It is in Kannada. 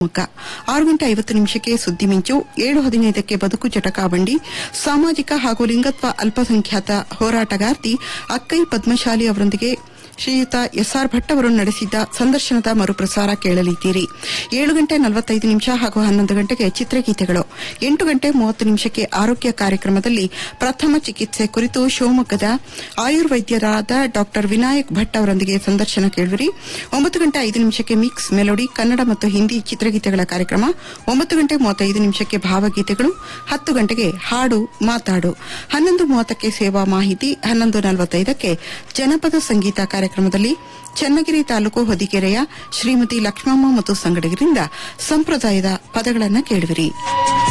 ಶಿವಮೊಗ್ಗ ಆರು ಗಂಟೆ ಐವತ್ತು ನಿಮಿಷಕ್ಕೆ ಸುದ್ದಿ ಮಿಂಚು ಏಳು ಹದಿನೈದಕ್ಕೆ ಬದುಕು ಜಟಕಾಬಂಡಿ ಸಾಮಾಜಿಕ ಹಾಗೂ ಲಿಂಗತ್ವ ಅಲ್ಪಸಂಖ್ಯಾತ ಹೋರಾಟಗಾರ್ತಿ ಅಕ್ಕೈ ಪದ್ಮಶಾಲಿ ಅವರೊಂದಿಗೆ ಶ್ರೀಯುತ ಎಸ್ಆರ್ ಭಟ್ ಅವರು ನಡೆಸಿದ್ದ ಸಂದರ್ಶನದ ಮರುಪ್ರಸಾರ ಕೇಳಲಿದ್ದೀರಿ ಏಳು ಗಂಟೆ ನಲವತ್ತೈದು ನಿಮಿಷ ಹಾಗೂ ಹನ್ನೊಂದು ಗಂಟೆಗೆ ಚಿತ್ರಗೀತೆಗಳು ಎಂಟು ಗಂಟೆ ಮೂವತ್ತು ನಿಮಿಷಕ್ಕೆ ಆರೋಗ್ಯ ಕಾರ್ಯಕ್ರಮದಲ್ಲಿ ಪ್ರಥಮ ಚಿಕಿತ್ಸೆ ಕುರಿತು ಶಿವಮೊಗ್ಗದ ಆಯುರ್ವೈದ್ಯರಾದ ಡಾ ವಿನಾಯಕ್ ಭಟ್ ಅವರೊಂದಿಗೆ ಸಂದರ್ಶನ ಕೇಳುವಿರಿ ಒಂಬತ್ತು ಗಂಟೆ ಐದು ನಿಮಿಷಕ್ಕೆ ಮಿಕ್ಸ್ ಮೆಲೋಡಿ ಕನ್ನಡ ಮತ್ತು ಹಿಂದಿ ಚಿತ್ರಗೀತೆಗಳ ಕಾರ್ಯಕ್ರಮ ಒಂಬತ್ತು ಗಂಟೆ ಮೂವತ್ತೈದು ನಿಮಿಷಕ್ಕೆ ಭಾವಗೀತೆಗಳು ಹತ್ತು ಗಂಟೆಗೆ ಹಾಡು ಮಾತಾಡು ಹನ್ನೊಂದು ಮೂವತ್ತಕ್ಕೆ ಸೇವಾ ಮಾಹಿತಿ ಹನ್ನೊಂದು ನಲವತ್ತೈದಕ್ಕೆ ಜನಪದ ಸಂಗೀತ ಕಾರ್ಯಕ್ರಮದಲ್ಲಿ ಚನ್ನಗಿರಿ ತಾಲೂಕು ಹೊದಿಕೆರೆಯ ಶ್ರೀಮತಿ ಲಕ್ಷ್ಮಮ್ಮ ಮತ್ತು ಸಂಗಡಿಗರಿಂದ ಸಂಪ್ರದಾಯದ ಪದಗಳನ್ನು ಕೇಳುವಿರಿ